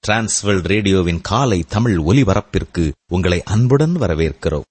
Transworld ரேடியோவின் காலை தமிழ் ஒலிபரப்பிற்கு உங்களை அன்புடன் வரவேற்கிறோம்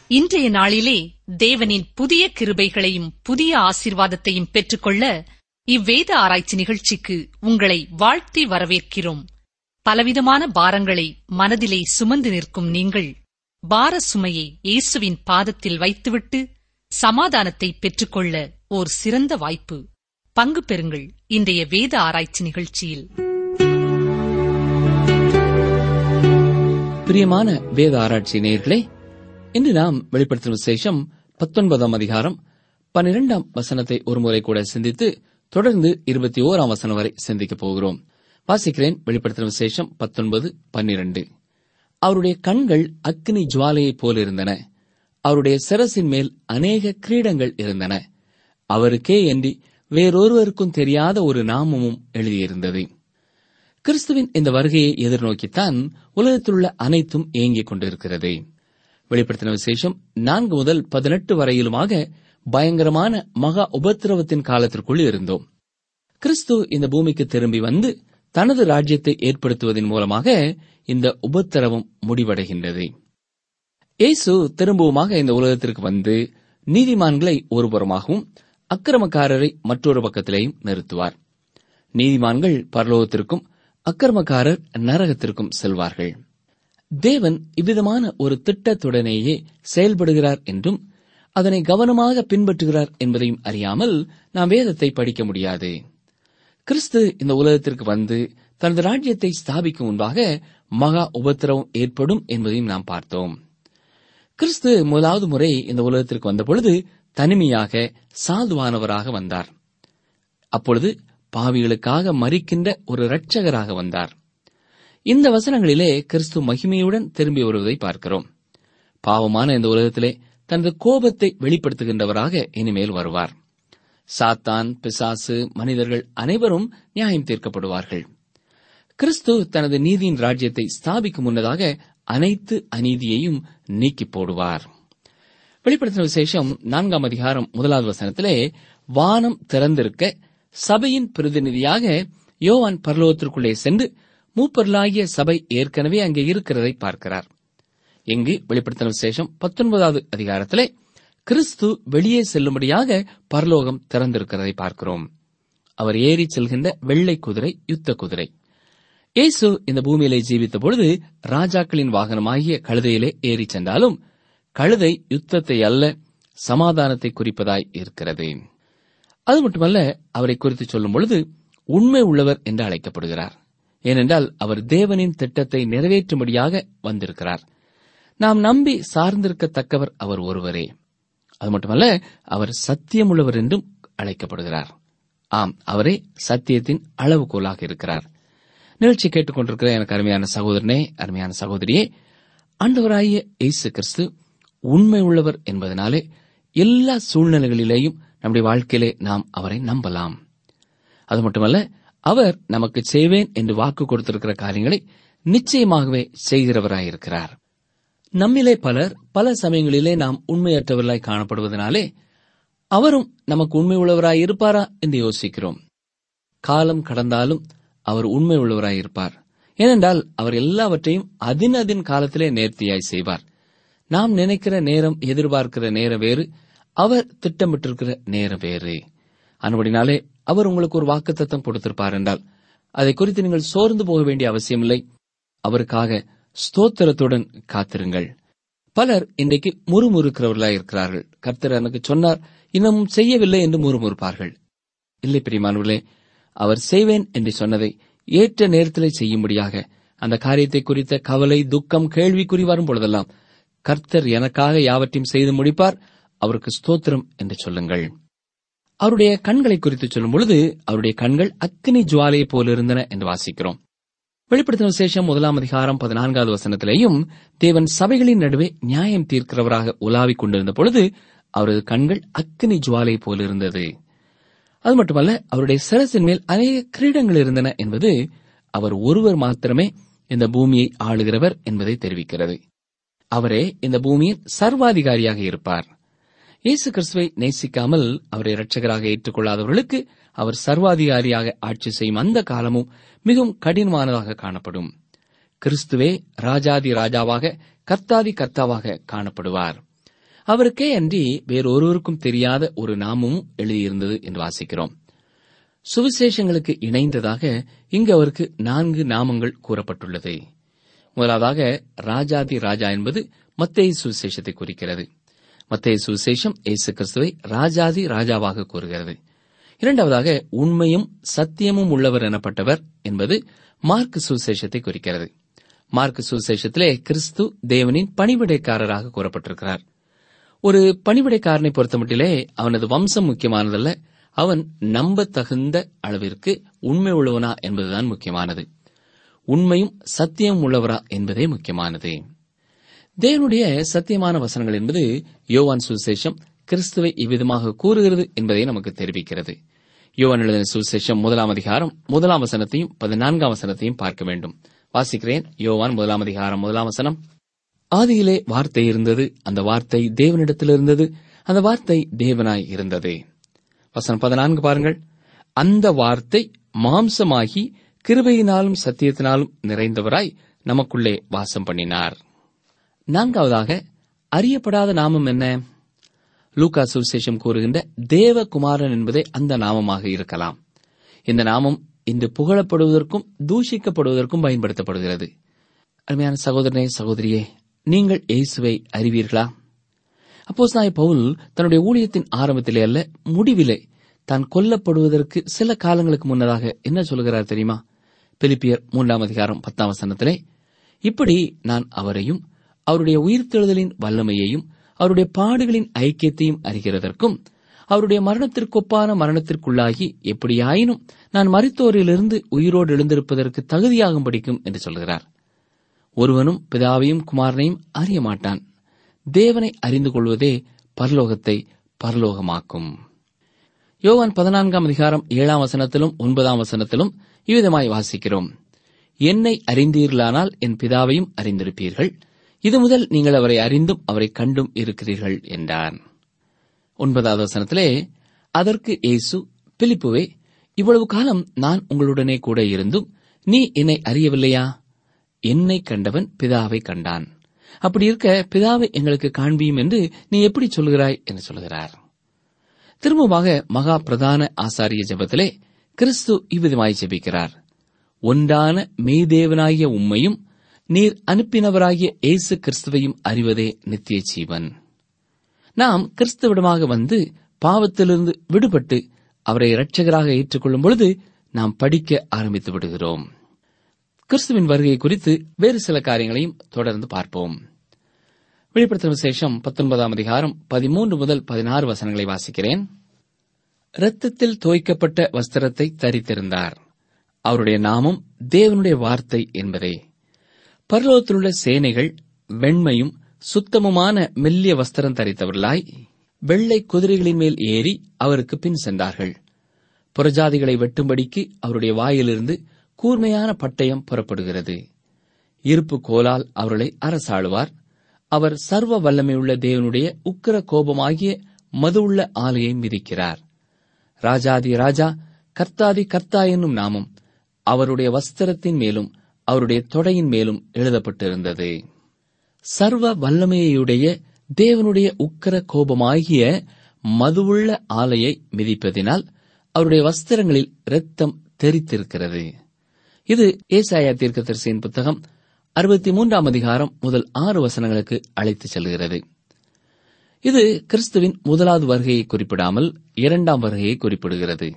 இன்றைய நாளிலே தேவனின் புதிய கிருபைகளையும் புதிய ஆசீர்வாதத்தையும் பெற்றுக்கொள்ள இவ்வேத ஆராய்ச்சி நிகழ்ச்சிக்கு உங்களை வாழ்த்தி வரவேற்கிறோம் பலவிதமான பாரங்களை மனதிலே சுமந்து நிற்கும் நீங்கள் பார சுமையை இயேசுவின் பாதத்தில் வைத்துவிட்டு சமாதானத்தை பெற்றுக்கொள்ள ஓர் சிறந்த வாய்ப்பு பங்கு பெறுங்கள் இன்றைய வேத ஆராய்ச்சி நிகழ்ச்சியில் பிரியமான வேத ஆராய்ச்சி நேயர்களே இன்று நாம் வெளிப்படுத்தும் விசேஷம் பத்தொன்பதாம் அதிகாரம் பன்னிரெண்டாம் வசனத்தை ஒருமுறை கூட சிந்தித்து தொடர்ந்து இருபத்தி ஓராம் வசனம் வரை சிந்திக்கப் போகிறோம் வாசிக்கிறேன் வெளிப்படுத்தும் விசேஷம் பத்தொன்பது பன்னிரண்டு அவருடைய கண்கள் அக்னி ஜுவாலையைப் போல் இருந்தன அவருடைய சிரசின் மேல் அநேக கிரீடங்கள் இருந்தன அவருக்கே என்று வேறொருவருக்கும் தெரியாத ஒரு நாமமும் எழுதியிருந்தது கிறிஸ்துவின் இந்த வருகையை எதிர்நோக்கித்தான் உலகத்திலுள்ள அனைத்தும் ஏங்கிக் கொண்டிருக்கிறது வெளிப்படுத்தின விசேஷம் நான்கு முதல் பதினெட்டு வரையிலுமாக பயங்கரமான மகா உபத்திரவத்தின் காலத்திற்குள் இருந்தோம் கிறிஸ்து இந்த பூமிக்கு திரும்பி வந்து தனது ராஜ்யத்தை ஏற்படுத்துவதன் மூலமாக இந்த உபத்திரவம் முடிவடைகின்றது இயேசு திரும்பவுமாக இந்த உலகத்திற்கு வந்து நீதிமான்களை ஒருபுறமாகவும் அக்கிரமக்காரரை மற்றொரு பக்கத்திலேயும் நிறுத்துவார் நீதிமான்கள் பரலோகத்திற்கும் அக்கிரமக்காரர் நரகத்திற்கும் செல்வார்கள் தேவன் இவ்விதமான ஒரு திட்டத்துடனேயே செயல்படுகிறார் என்றும் அதனை கவனமாக பின்பற்றுகிறார் என்பதையும் அறியாமல் நாம் வேதத்தை படிக்க முடியாது கிறிஸ்து இந்த உலகத்திற்கு வந்து தனது ராஜ்யத்தை ஸ்தாபிக்கும் முன்பாக மகா உபத்திரவம் ஏற்படும் என்பதையும் நாம் பார்த்தோம் கிறிஸ்து முதலாவது முறை இந்த உலகத்திற்கு வந்தபொழுது தனிமையாக சாதுவானவராக வந்தார் அப்பொழுது பாவிகளுக்காக மறிக்கின்ற ஒரு இரட்சகராக வந்தார் இந்த வசனங்களிலே கிறிஸ்து மகிமையுடன் திரும்பி வருவதை பார்க்கிறோம் பாவமான இந்த உலகத்திலே தனது கோபத்தை வெளிப்படுத்துகின்றவராக இனிமேல் வருவார் சாத்தான் பிசாசு மனிதர்கள் அனைவரும் நியாயம் தீர்க்கப்படுவார்கள் கிறிஸ்து தனது நீதியின் ராஜ்யத்தை ஸ்தாபிக்கும் முன்னதாக அனைத்து அநீதியையும் நீக்கி போடுவார் வெளிப்படுத்தின விசேஷம் நான்காம் அதிகாரம் முதலாவது வசனத்திலே வானம் திறந்திருக்க சபையின் பிரதிநிதியாக யோவான் பரலோகத்திற்குள்ளே சென்று மூப்பர்களாகிய சபை ஏற்கனவே அங்கே இருக்கிறதை பார்க்கிறார் இங்கு வெளிப்படுத்தின விசேஷம் பத்தொன்பதாவது அதிகாரத்திலே கிறிஸ்து வெளியே செல்லும்படியாக பரலோகம் திறந்திருக்கிறதை பார்க்கிறோம் அவர் ஏறி செல்கின்ற வெள்ளை குதிரை யுத்த குதிரை இயேசு இந்த பூமியிலே ஜீவித்த பொழுது ராஜாக்களின் வாகனமாகிய கழுதையிலே ஏறி சென்றாலும் கழுதை யுத்தத்தை அல்ல சமாதானத்தை குறிப்பதாய் இருக்கிறது அது மட்டுமல்ல அவரை குறித்து சொல்லும் பொழுது உண்மை உள்ளவர் என்று அழைக்கப்படுகிறார் ஏனென்றால் அவர் தேவனின் திட்டத்தை நிறைவேற்றும்படியாக வந்திருக்கிறார் நாம் நம்பி சார்ந்திருக்கத்தக்கவர் அவர் ஒருவரே அது மட்டுமல்ல அவர் சத்தியமுள்ளவர் என்றும் அழைக்கப்படுகிறார் ஆம் அவரே சத்தியத்தின் அளவுகோலாக இருக்கிறார் நிகழ்ச்சி கேட்டுக்கொண்டிருக்கிற எனக்கு அருமையான சகோதரனே அருமையான சகோதரியே ஆண்டவராகிய இயேசு கிறிஸ்து உண்மை உள்ளவர் என்பதனாலே எல்லா சூழ்நிலைகளிலேயும் நம்முடைய வாழ்க்கையிலே நாம் அவரை நம்பலாம் அது மட்டுமல்ல அவர் நமக்கு செய்வேன் என்று வாக்கு கொடுத்திருக்கிற காரியங்களை நிச்சயமாகவே செய்கிறவராயிருக்கிறார் நம்மிலே பலர் பல சமயங்களிலே நாம் உண்மையற்றவர்களாய் காணப்படுவதனாலே அவரும் நமக்கு உண்மை உள்ளவராய் இருப்பாரா என்று யோசிக்கிறோம் காலம் கடந்தாலும் அவர் உண்மை உள்ளவராய் இருப்பார் ஏனென்றால் அவர் எல்லாவற்றையும் அதின் அதின் காலத்திலே நேர்த்தியாய் செய்வார் நாம் நினைக்கிற நேரம் எதிர்பார்க்கிற நேரம் வேறு அவர் திட்டமிட்டிருக்கிற நேரம் வேறு அன்படினாலே அவர் உங்களுக்கு ஒரு வாக்குத்தத்தம் கொடுத்திருப்பார் என்றால் அதை குறித்து நீங்கள் சோர்ந்து போக வேண்டிய அவசியமில்லை அவருக்காக ஸ்தோத்திரத்துடன் காத்திருங்கள் பலர் இன்றைக்கு முறுமுறுக்கிறவர்களாய் இருக்கிறார்கள் கர்த்தர் எனக்கு சொன்னார் இன்னமும் செய்யவில்லை என்று முறுமுறுப்பார்கள் இல்லை பிரியமானவர்களே அவர் செய்வேன் என்று சொன்னதை ஏற்ற நேரத்திலே செய்யும்படியாக அந்த காரியத்தை குறித்த கவலை துக்கம் கேள்விக்குறி வரும் பொழுதெல்லாம் கர்த்தர் எனக்காக யாவற்றையும் செய்து முடிப்பார் அவருக்கு ஸ்தோத்திரம் என்று சொல்லுங்கள் அவருடைய கண்களை குறித்து சொல்லும் பொழுது அவருடைய கண்கள் அக்னி ஜுவாலையை போல இருந்தன என்று வாசிக்கிறோம் வெளிப்படுத்தின விசேஷம் முதலாம் அதிகாரம் பதினான்காவது வசனத்திலேயும் தேவன் சபைகளின் நடுவே நியாயம் தீர்க்கிறவராக உலாவிக் கொண்டிருந்த பொழுது அவரது கண்கள் அக்னி ஜுவாலை போல இருந்தது அது மட்டுமல்ல அவருடைய சிரசின் மேல் அநேக கிரீடங்கள் இருந்தன என்பது அவர் ஒருவர் மாத்திரமே இந்த பூமியை ஆளுகிறவர் என்பதை தெரிவிக்கிறது அவரே இந்த பூமியின் சர்வாதிகாரியாக இருப்பார் இயேசு கிறிஸ்துவை நேசிக்காமல் அவரை இரட்சகராக ஏற்றுக்கொள்ளாதவர்களுக்கு அவர் சர்வாதிகாரியாக ஆட்சி செய்யும் அந்த காலமும் மிகவும் கடினமானதாக காணப்படும் கிறிஸ்துவே ராஜாதி ராஜாவாக கர்த்தாதி கர்த்தாவாக காணப்படுவார் அவருக்கே அன்றி வேறொருவருக்கும் தெரியாத ஒரு நாமமும் எழுதியிருந்தது என்று வாசிக்கிறோம் சுவிசேஷங்களுக்கு இணைந்ததாக இங்கு அவருக்கு நான்கு நாமங்கள் கூறப்பட்டுள்ளது முதலாவதாக ராஜாதி ராஜா என்பது மத்தேயு சுவிசேஷத்தை குறிக்கிறது மத்தேயு சுவிசேஷம் இயேசு கிறிஸ்துவை ராஜாதி ராஜாவாக கூறுகிறது இரண்டாவதாக உண்மையும் சத்தியமும் உள்ளவர் எனப்பட்டவர் என்பது மார்க் சுவிசேஷத்தை குறிக்கிறது மார்க் சுவிசேஷத்திலே கிறிஸ்து தேவனின் பணிவிடைக்காரராக கூறப்பட்டிருக்கிறார் ஒரு பணிவிடைக்காரனை பொறுத்தமட்டிலே அவனது வம்சம் முக்கியமானதல்ல அவன் நம்பத்தகுந்த அளவிற்கு உண்மை உள்ளவனா என்பதுதான் முக்கியமானது உண்மையும் சத்தியம் உள்ளவரா என்பதே முக்கியமானது தேவனுடைய சத்தியமான வசனங்கள் என்பது யோவான் சுவிசேஷம் கிறிஸ்துவை இவ்விதமாக கூறுகிறது என்பதை நமக்கு தெரிவிக்கிறது யோவான் எழுதின சுவிசேஷம் முதலாம் அதிகாரம் முதலாம் வசனத்தையும் பதினான்காம் வசனத்தையும் பார்க்க வேண்டும் வாசிக்கிறேன் யோவான் முதலாம் அதிகாரம் முதலாம் வசனம் ஆதியிலே வார்த்தை இருந்தது அந்த வார்த்தை தேவனிடத்தில் இருந்தது அந்த வார்த்தை தேவனாய் இருந்தது வசனம் பதினான்கு பாருங்கள் அந்த வார்த்தை மாம்சமாகி கிருபையினாலும் சத்தியத்தினாலும் நிறைந்தவராய் நமக்குள்ளே வாசம் பண்ணினார் நான்காவதாக அறியப்படாத நாமம் என்ன லூகா சுவிசேஷம் கூறுகின்ற தேவகுமாரன் என்பதே அந்த நாமமாக இருக்கலாம் இந்த நாமம் இன்று புகழப்படுவதற்கும் தூஷிக்கப்படுவதற்கும் பயன்படுத்தப்படுகிறது அருமையான சகோதரனே சகோதரியே நீங்கள் இயேசுவை அறிவீர்களா அப்போஸ் நாய் பவுல் தன்னுடைய ஊழியத்தின் ஆரம்பத்திலே அல்ல முடிவிலே தான் கொல்லப்படுவதற்கு சில காலங்களுக்கு முன்னதாக என்ன சொல்கிறார் தெரியுமா பிலிப்பியர் மூன்றாம் அதிகாரம் பத்தாம் வசனத்திலே இப்படி நான் அவரையும் அவருடைய உயிர்த்தெழுதலின் வல்லமையையும் அவருடைய பாடுகளின் ஐக்கியத்தையும் அறிகிறதற்கும் அவருடைய மரணத்திற்கொப்பான மரணத்திற்குள்ளாகி எப்படியாயினும் நான் மரித்தோரிலிருந்து உயிரோடு எழுந்திருப்பதற்கு தகுதியாகும் படிக்கும் என்று சொல்கிறார் ஒருவனும் பிதாவையும் குமாரனையும் அறிய மாட்டான் தேவனை அறிந்து கொள்வதே பரலோகத்தை பரலோகமாக்கும் யோவான் பதினான்காம் அதிகாரம் ஏழாம் வசனத்திலும் ஒன்பதாம் வசனத்திலும் இவ்விதமாய் வாசிக்கிறோம் என்னை அறிந்தீர்களானால் என் பிதாவையும் அறிந்திருப்பீர்கள் இது முதல் நீங்கள் அவரை அறிந்தும் அவரை கண்டும் இருக்கிறீர்கள் என்றார் ஒன்பதாவது வசனத்திலே அதற்கு இயேசு பிலிப்புவே இவ்வளவு காலம் நான் உங்களுடனே கூட இருந்தும் நீ என்னை அறியவில்லையா என்னை கண்டவன் பிதாவை கண்டான் அப்படி இருக்க பிதாவை எங்களுக்கு காண்பியும் என்று நீ எப்படி சொல்கிறாய் என்று சொல்கிறார் திரும்பமாக மகா பிரதான ஆசாரிய ஜெபத்திலே கிறிஸ்து இவ்விதமாய் ஜெபிக்கிறார் ஒன்றான மெய்தேவனாகிய உம்மையும் நீர் அனுப்பினவராகிய இயேசு கிறிஸ்துவையும் அறிவதே நித்திய ஜீவன் நாம் கிறிஸ்துவிடமாக வந்து பாவத்திலிருந்து விடுபட்டு அவரை இரட்சகராக ஏற்றுக்கொள்ளும் பொழுது நாம் படிக்க ஆரம்பித்து விடுகிறோம் கிறிஸ்துவின் வருகை குறித்து வேறு சில காரியங்களையும் தொடர்ந்து பார்ப்போம் வெளிப்படுத்தும் விசேஷம் பத்தொன்பதாம் அதிகாரம் பதிமூன்று முதல் பதினாறு வசனங்களை வாசிக்கிறேன் இரத்தத்தில் தோய்க்கப்பட்ட வஸ்திரத்தை தரித்திருந்தார் அவருடைய நாமம் தேவனுடைய வார்த்தை என்பதே பரலோகத்திலுள்ள சேனைகள் வெண்மையும் சுத்தமுமான மெல்லிய வஸ்திரம் தரித்தவர்களாய் வெள்ளை குதிரைகளின் மேல் ஏறி அவருக்கு பின் சென்றார்கள் புறஜாதிகளை வெட்டும்படிக்கு அவருடைய வாயிலிருந்து கூர்மையான பட்டயம் புறப்படுகிறது இருப்பு கோலால் அவர்களை அரசாளுவார் அவர் சர்வ வல்லமையுள்ள தேவனுடைய உக்கிர கோபமாகிய மதுவுள்ள ஆலையை மிதிக்கிறார் ராஜாதி ராஜா கர்த்தாதி கர்த்தா என்னும் நாமம் அவருடைய வஸ்திரத்தின் மேலும் அவருடைய தொடையின் மேலும் எழுதப்பட்டிருந்தது சர்வ வல்லமையுடைய தேவனுடைய உக்கர கோபமாகிய மதுவுள்ள ஆலையை மிதிப்பதினால் அவருடைய வஸ்திரங்களில் இரத்தம் தெரித்திருக்கிறது இது ஏசாயா தீர்க்கதரிசியின் புத்தகம் அறுபத்தி மூன்றாம் அதிகாரம் முதல் ஆறு வசனங்களுக்கு அழைத்துச் செல்கிறது இது கிறிஸ்துவின் முதலாவது வருகையை குறிப்பிடாமல் இரண்டாம் வருகையை குறிப்பிடுகிறது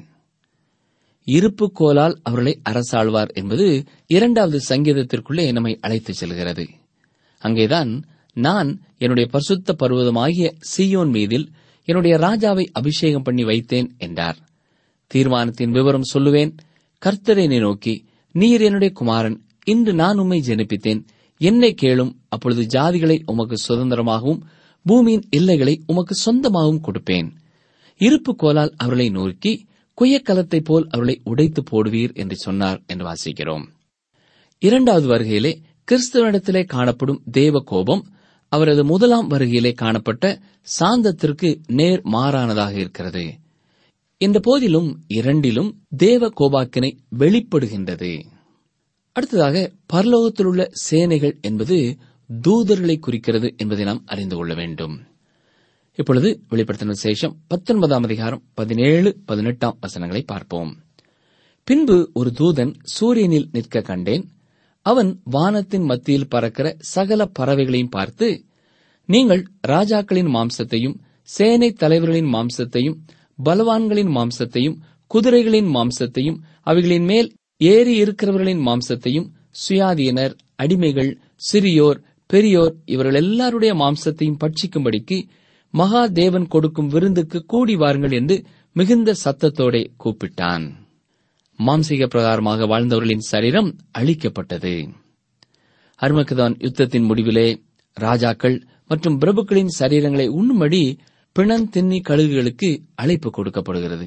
இருப்பு கோலால் அவர்களை அரசாழ்வார் என்பது இரண்டாவது சங்கீதத்திற்குள்ளே நம்மை அழைத்துச் செல்கிறது அங்கேதான் நான் என்னுடைய பரிசுத்த பர்வதமாகிய சீயோன் மீதில் என்னுடைய ராஜாவை அபிஷேகம் பண்ணி வைத்தேன் என்றார் தீர்மானத்தின் விவரம் சொல்லுவேன் கர்த்தரனை நோக்கி நீர் என்னுடைய குமாரன் இன்று நான் உம்மை ஜெனிப்பித்தேன் என்னை கேளும் அப்பொழுது ஜாதிகளை உமக்கு சுதந்திரமாகவும் பூமியின் எல்லைகளை உமக்கு சொந்தமாகவும் கொடுப்பேன் இருப்பு கோலால் அவர்களை நோக்கி குயக்கலத்தைப் போல் அவர்களை உடைத்து போடுவீர் என்று சொன்னார் என்று வாசிக்கிறோம் இரண்டாவது வருகையிலே கிறிஸ்துவனிடத்திலே காணப்படும் தேவ கோபம் அவரது முதலாம் வருகையிலே காணப்பட்ட சாந்தத்திற்கு நேர் மாறானதாக இருக்கிறது இந்த போதிலும் இரண்டிலும் தேவ கோபாக்கினை வெளிப்படுகின்றது அடுத்ததாக பரலோகத்திலுள்ள சேனைகள் என்பது தூதர்களை குறிக்கிறது என்பதை நாம் அறிந்து கொள்ள வேண்டும் இப்பொழுது வெளிப்படுத்தின விசேஷம் பத்தொன்பதாம் அதிகாரம் பதினேழு பதினெட்டாம் வசனங்களை பார்ப்போம் பின்பு ஒரு தூதன் சூரியனில் நிற்க கண்டேன் அவன் வானத்தின் மத்தியில் பறக்கிற சகல பறவைகளையும் பார்த்து நீங்கள் ராஜாக்களின் மாம்சத்தையும் சேனை தலைவர்களின் மாம்சத்தையும் பலவான்களின் மாம்சத்தையும் குதிரைகளின் மாம்சத்தையும் அவைகளின் மேல் ஏறி இருக்கிறவர்களின் மாம்சத்தையும் சுயாதீனர் அடிமைகள் சிறியோர் பெரியோர் இவர்கள் எல்லாருடைய மாம்சத்தையும் பட்சிக்கும்படிக்கு மகாதேவன் கொடுக்கும் விருந்துக்கு கூடி வாருங்கள் என்று மிகுந்த சத்தத்தோடே கூப்பிட்டான் மாம்சீக பிரகாரமாக வாழ்ந்தவர்களின் சரீரம் அழிக்கப்பட்டது அருமக்குதான் யுத்தத்தின் முடிவிலே ராஜாக்கள் மற்றும் பிரபுக்களின் சரீரங்களை உண்ணும்படி பிணந்தின்னி கழுகுகளுக்கு அழைப்பு கொடுக்கப்படுகிறது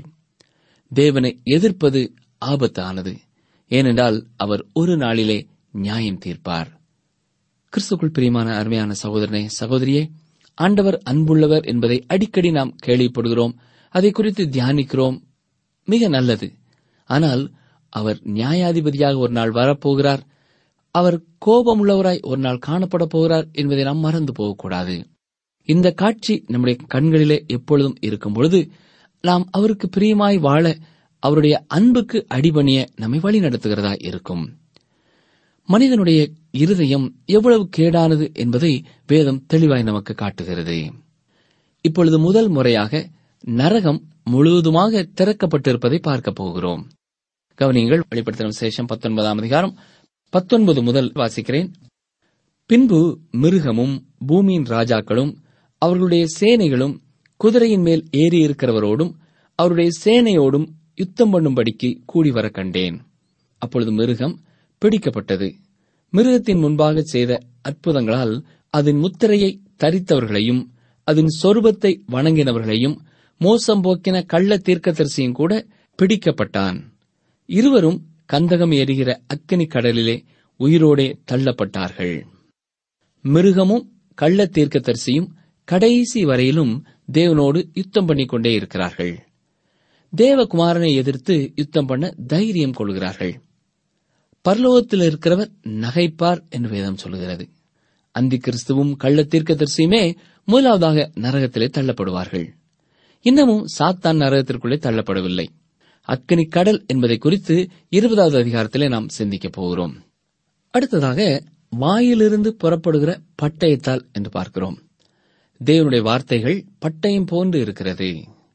தேவனை எதிர்ப்பது ஆபத்தானது ஏனென்றால் அவர் ஒரு நாளிலே நியாயம் தீர்ப்பார் கிறிஸ்துக்குள் பிரியமான அருமையான சகோதரனே சகோதரியே ஆண்டவர் அன்புள்ளவர் என்பதை அடிக்கடி நாம் கேள்விப்படுகிறோம் அதை குறித்து தியானிக்கிறோம் மிக நல்லது ஆனால் அவர் நியாயாதிபதியாக ஒரு நாள் வரப்போகிறார் அவர் கோபமுள்ளவராய் ஒரு நாள் காணப்பட போகிறார் என்பதை நாம் மறந்து போகக்கூடாது இந்த காட்சி நம்முடைய கண்களிலே எப்பொழுதும் இருக்கும் பொழுது நாம் அவருக்கு பிரியமாய் வாழ அவருடைய அன்புக்கு அடிபணிய நம்மை வழி நடத்துகிறதா இருக்கும் மனிதனுடைய இருதயம் எவ்வளவு கேடானது என்பதை வேதம் தெளிவாய் நமக்கு காட்டுகிறது இப்பொழுது முதல் முறையாக நரகம் முழுவதுமாக திறக்கப்பட்டிருப்பதை பார்க்க போகிறோம் கவனியங்கள் வெளிப்படுத்தின விசேஷம் பத்தொன்பதாம் அதிகாரம் பத்தொன்பது முதல் வாசிக்கிறேன் பின்பு மிருகமும் பூமியின் ராஜாக்களும் அவர்களுடைய சேனைகளும் குதிரையின் மேல் ஏறி இருக்கிறவரோடும் அவருடைய சேனையோடும் யுத்தம் பண்ணும்படிக்கு கூடி வர கண்டேன் அப்பொழுது மிருகம் பிடிக்கப்பட்டது மிருகத்தின் முன்பாக செய்த அற்புதங்களால் அதன் முத்திரையை தரித்தவர்களையும் அதன் சொரூபத்தை வணங்கினவர்களையும் மோசம் போக்கின கள்ள தீர்க்கதரிசியும் கூட பிடிக்கப்பட்டான் இருவரும் கந்தகம் எரிகிற அக்கினி கடலிலே உயிரோடே தள்ளப்பட்டார்கள் மிருகமும் கள்ள தீர்க்கதரிசியும் கடைசி வரையிலும் தேவனோடு யுத்தம் பண்ணிக் கொண்டே இருக்கிறார்கள் தேவகுமாரனை எதிர்த்து யுத்தம் பண்ண தைரியம் கொள்கிறார்கள் பரலோகத்தில் இருக்கிறவர் நகைப்பார் என்று வேதம் சொல்கிறது அந்தி கிறிஸ்துவும் கள்ள தீர்க்கதரிசியுமே முதலாவதாக நரகத்திலே தள்ளப்படுவார்கள் இன்னமும் சாத்தான் நரகத்திற்குள்ளே தள்ளப்படவில்லை அக்கினி கடல் என்பதை குறித்து இருபதாவது அதிகாரத்திலே நாம் சிந்திக்கப் போகிறோம் அடுத்ததாக வாயிலிருந்து புறப்படுகிற பட்டயத்தால் என்று பார்க்கிறோம் தேவனுடைய வார்த்தைகள் பட்டயம் போன்று இருக்கிறது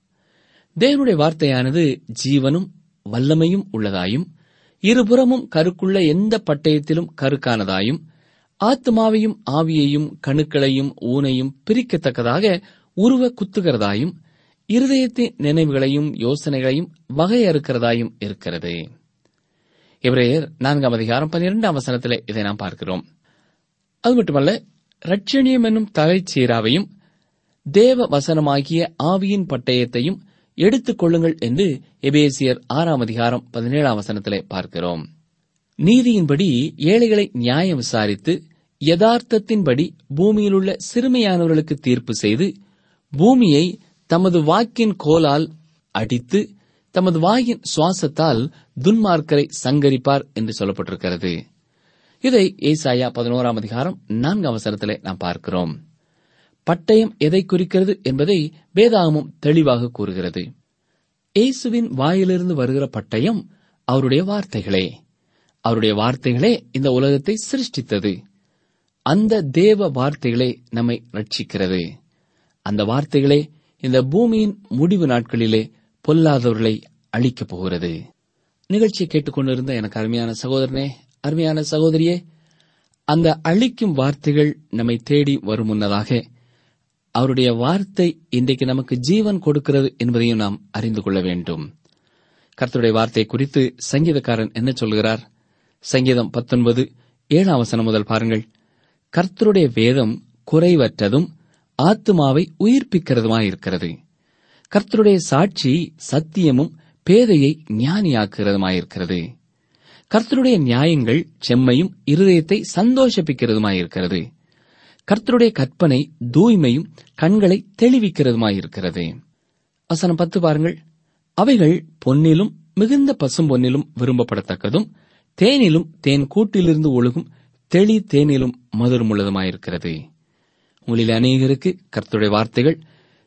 தேவனுடைய வார்த்தையானது ஜீவனும் வல்லமையும் உள்ளதாயும் இருபுறமும் கருக்குள்ள எந்த பட்டயத்திலும் கருக்கானதாயும் ஆத்மாவையும் ஆவியையும் கணுக்களையும் ஊனையும் பிரிக்கத்தக்கதாக உருவ குத்துகிறதாயும் இருதயத்தின் நினைவுகளையும் யோசனைகளையும் வகையறுக்கிறதாயும் இருக்கிறது இவரையர் நான்காம் அதிகாரம் பன்னிரெண்டாம் வசனத்திலே இதை நாம் பார்க்கிறோம் அது மட்டுமல்ல ரட்சணியம் என்னும் தலைச்சீராவையும் தேவ வசனமாகிய ஆவியின் பட்டயத்தையும் எடுத்துக் கொள்ளுங்கள் என்று எபேசியர் ஆறாம் அதிகாரம் பதினேழாம் வசனத்திலே பார்க்கிறோம் நீதியின்படி ஏழைகளை நியாயம் விசாரித்து யதார்த்தத்தின்படி பூமியிலுள்ள சிறுமையானவர்களுக்கு தீர்ப்பு செய்து பூமியை தமது வாக்கின் கோலால் அடித்து தமது வாயின் சுவாசத்தால் துன்மார்க்கரை சங்கரிப்பார் என்று சொல்லப்பட்டிருக்கிறது இதை ஏசாயா பதினோராம் அதிகாரம் நான்காம் அவசரத்திலே நாம் பார்க்கிறோம் பட்டயம் எதை குறிக்கிறது என்பதை வேதாகமும் தெளிவாக கூறுகிறது இயேசுவின் வாயிலிருந்து வருகிற பட்டயம் அவருடைய வார்த்தைகளே அவருடைய வார்த்தைகளே இந்த உலகத்தை சிருஷ்டித்தது அந்த தேவ வார்த்தைகளே நம்மை ரட்சிக்கிறது அந்த வார்த்தைகளே இந்த பூமியின் முடிவு நாட்களிலே பொல்லாதவர்களை அழிக்கப் போகிறது நிகழ்ச்சியை கேட்டுக்கொண்டிருந்த எனக்கு அருமையான சகோதரனே அருமையான சகோதரியே அந்த அழிக்கும் வார்த்தைகள் நம்மை தேடி வரும் முன்னதாக அவருடைய வார்த்தை இன்றைக்கு நமக்கு ஜீவன் கொடுக்கிறது என்பதையும் நாம் அறிந்து கொள்ள வேண்டும் கர்த்தருடைய வார்த்தை குறித்து சங்கீதக்காரன் என்ன சொல்கிறார் சங்கீதம் பத்தொன்பது ஏழாம் வசனம் முதல் பாருங்கள் கர்த்தருடைய வேதம் குறைவற்றதும் ஆத்துமாவை உயிர்ப்பிக்கிறதுமாயிருக்கிறது கர்த்தருடைய சாட்சி சத்தியமும் பேதையை ஞானியாக்குகிறதுமாயிருக்கிறது கர்த்தருடைய நியாயங்கள் செம்மையும் இருதயத்தை சந்தோஷப்பிக்கிறதுமாயிருக்கிறது கர்த்தருடைய கற்பனை தூய்மையும் கண்களை தெளிவிக்கிறதுமாயிருக்கிறது வசனம் பத்து பாருங்கள் அவைகள் பொன்னிலும் மிகுந்த பசும் பொன்னிலும் விரும்பப்படத்தக்கதும் தேனிலும் தேன் கூட்டிலிருந்து ஒழுகும் தெளி தேனிலும் மதுரமுள்ளதுமாயிருக்கிறது உங்களில் அநேகருக்கு கர்த்தருடைய வார்த்தைகள்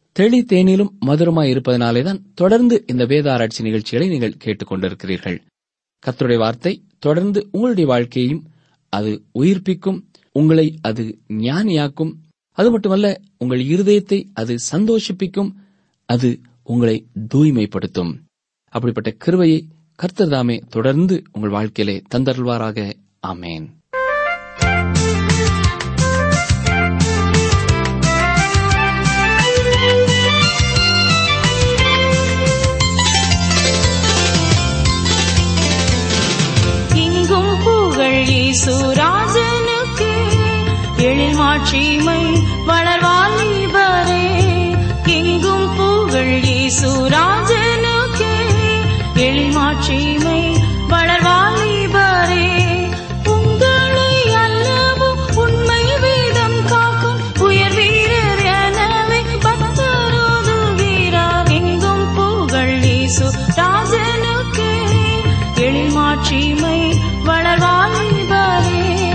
தெளி தேனிலும் மதுரமாய் இருப்பதனாலேதான் தொடர்ந்து இந்த வேத ஆராய்ச்சி நிகழ்ச்சிகளை நீங்கள் கேட்டுக்கொண்டிருக்கிறீர்கள் கர்த்தருடைய வார்த்தை தொடர்ந்து உங்களுடைய வாழ்க்கையையும் அது உயிர்ப்பிக்கும் உங்களை அது ஞானியாக்கும் அது மட்டுமல்ல உங்கள் இருதயத்தை அது சந்தோஷிப்பிக்கும் அது உங்களை தூய்மைப்படுத்தும் அப்படிப்பட்ட கிருவையை கர்த்தர் தாமே தொடர்ந்து உங்கள் வாழ்க்கையிலே தந்தருள்வாராக ஆமேன் இங்கும் புகழ் ஈசுராஜனுக்கு எழில் மாட்சிமை வளர்வாலிபரே எங்கும் புகழ் ஈசுராஜனுக்கு எழில் மாட்சிமை வளர்வாலிபரே உங்களை அல்லவும் உண்மை வேதம் காக்கும் உயர் வீரர் எனவே பக்தரோதுகிறார் எங்கும் புகழ் ஈசு ராஜனுக்கே எழில் மாட்சிமை வளர்வாலிபரே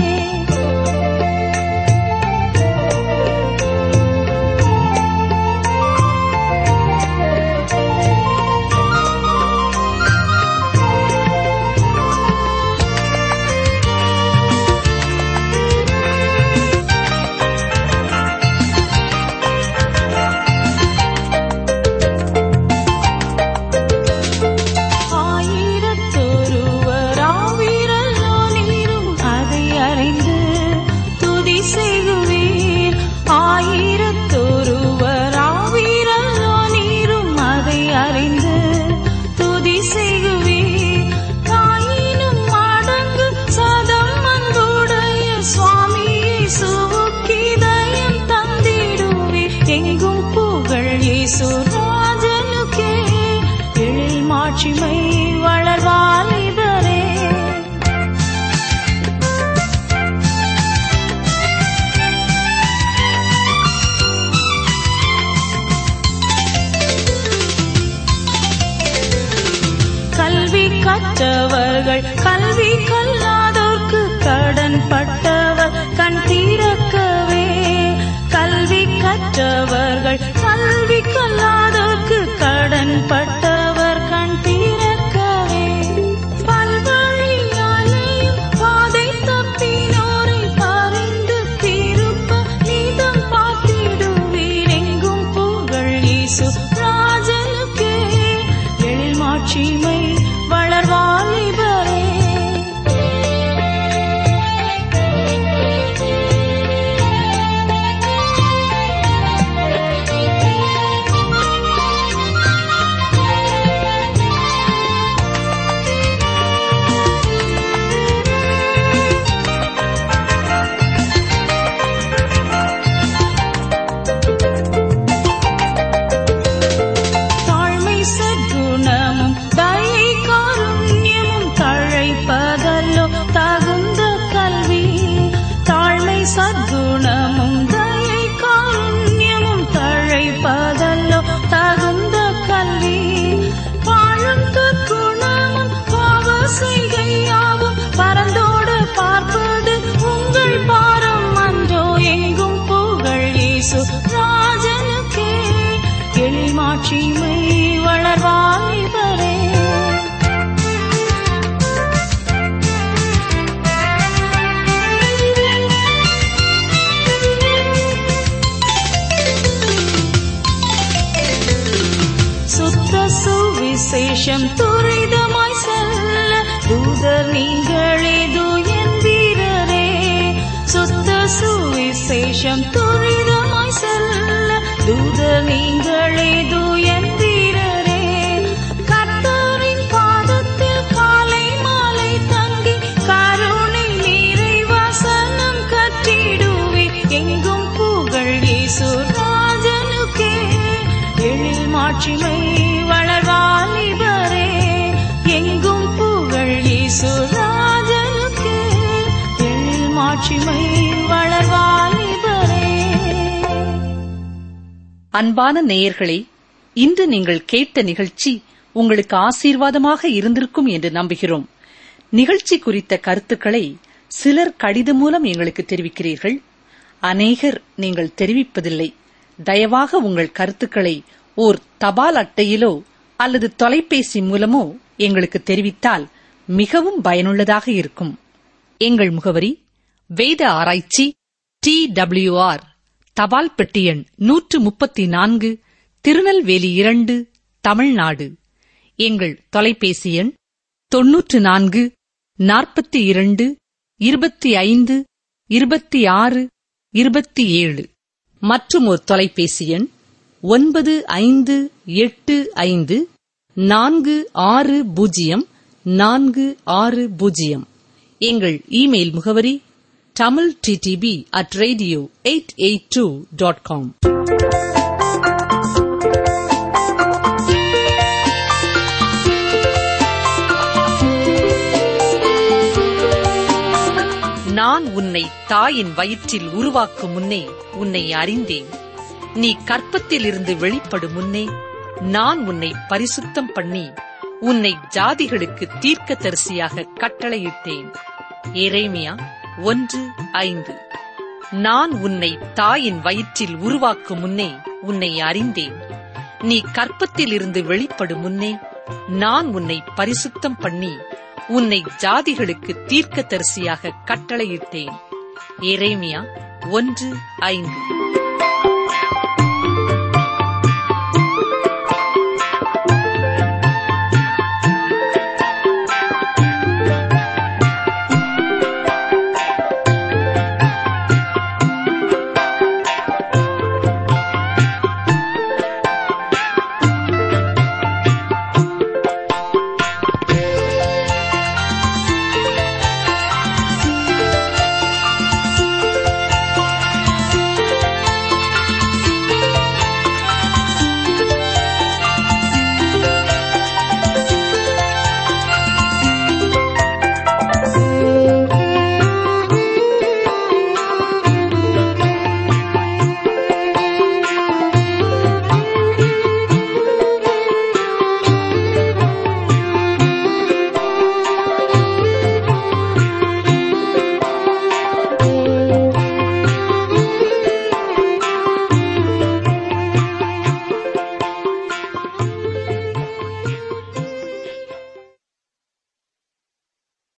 ஆயிரத்தொருவர் ஆவிரல்லோ நீரும் அதை அறிந்து துதி செய்குவீர் ஆயிரத்தொருவர் ஆவிரல்லோ நீரும் அதை அறிந்து துதி செய்குவீர் தாயினும் மடங்கு சதம் அன்புடைய சுவாமியை சுவுக்கிதயம் தந்திடுவீர் எங்கும் புகழ் இயேசு ராஜனுக்கே எழில் மாட்சிமை வளர்வாலிபரே கல்வி கற்றவர்கள் கல்வி கல்லாதோர்க்கு கடன் பட்டவர் கண் தீரக்கவே கல்வி கற்றவர்கள் கல்வி கல்லாதோர்க்கு கடன் பட்டவர் கண் தீரக்கவே பல்வழியாலேயும் பாதை தப்பினோரை பறிந்து திருப்ப நீதம் பார்த்திடுவீர் எங்கும் புகழ் இயேசு ராஜனுக்கே எழில் மாட்சிமை வளர்வாலிபரே தாழ்மை சற்குணமும் தயை காருண்யமும் தழைப்பதல்லோ தகுந்த கல்வி தாழ்மை சற்குணமும் தயை காருண்யமும் தழைப்பதல்லோ தகுந்த கல்வி வாழும் குணமும் பாவ செய்கையாவும் பரந்தோடு பார்ப்பது உங்கள் பாரம் அன்றோ எங்கும் புகழ் இயேசு ராஜனுக்கே எழில் மாட்சிமை வளர்வாலிபரே சுத்த சுவிசேஷம் துரிதமாய் செல்ல தூதர் நீங்களே தூயன் வீரரே சுத்த சுவிசேஷம் துரிதமாய் செல்ல தூதர் நீங்களே தூயன் வீரரே கர்த்தரின் பாதத்தில் காலை மாலை தங்கி கருணை நீரை வசனம் கற்றிடுவீர் எங்கும் புகழ் இயேசு ராஜனுக்கே எழில் மாட்சிமை வளர்வாலிபரே எங்கும் புகழ் இயேசு ராஜனுக்கே எழில் மாட்சிமை வளர்வாலிபரே அன்பான நேயர்களே இன்று நீங்கள் கேட்ட நிகழ்ச்சி உங்களுக்கு ஆசீர்வாதமாக இருந்திருக்கும் என்று நம்புகிறோம் நிகழ்ச்சி குறித்த கருத்துக்களை சிலர் கடிதம் மூலம் எங்களுக்கு தெரிவிக்கிறீர்கள் அநேகர் நீங்கள் தெரிவிப்பதில்லை தயவாக உங்கள் கருத்துக்களை ஓர் தபால் அட்டையிலோ அல்லது தொலைபேசி மூலமோ எங்களுக்கு தெரிவித்தால் மிகவும் பயனுள்ளதாக இருக்கும் எங்கள் முகவரி வேத ஆராய்ச்சி டி டபிள்யூஆர் தபால் பெட்டி எண் நூற்று முப்பத்தி நான்கு திருநெல்வேலி இரண்டு தமிழ்நாடு எங்கள் தொலைபேசி எண் தொன்னூற்று நான்கு நாற்பத்தி இரண்டு இருபத்தி ஐந்து இருபத்தி ஆறு இருபத்தி ஏழு மற்றும் ஒரு தொலைபேசி எண் ஒன்பது ஐந்து எட்டு ஐந்து நான்கு ஆறு பூஜ்ஜியம் நான்கு ஆறு பூஜ்ஜியம் எங்கள் இமெயில் முகவரி Tamil DTP at radio eight eight two dot com நான் உன்னை தாயின் வயிற்றில் உருவாக்கும் முன்னே உன்னை அறிந்தேன் நீ கற்பத்திலிருந்து வெளிப்படும் முன்னே நான் உன்னை பரிசுத்தம் பண்ணி உன்னை ஜாதிகளுக்கு தீர்க்கதரிசியாக கட்டளையிட்டேன் எரேமியா ஒன்று ஐந்து நான் உன்னை தாயின் வயிற்றில் உருவாக்கும் முன்னே உன்னை அறிந்தேன் நீ கற்பத்திலிருந்து வெளிப்படும் முன்னே நான் உன்னை பரிசுத்தம் பண்ணி உன்னை ஜாதிகளுக்கு தீர்க்கதரிசியாக கட்டளையிட்டேன் எரேமியா ஒன்று ஐந்து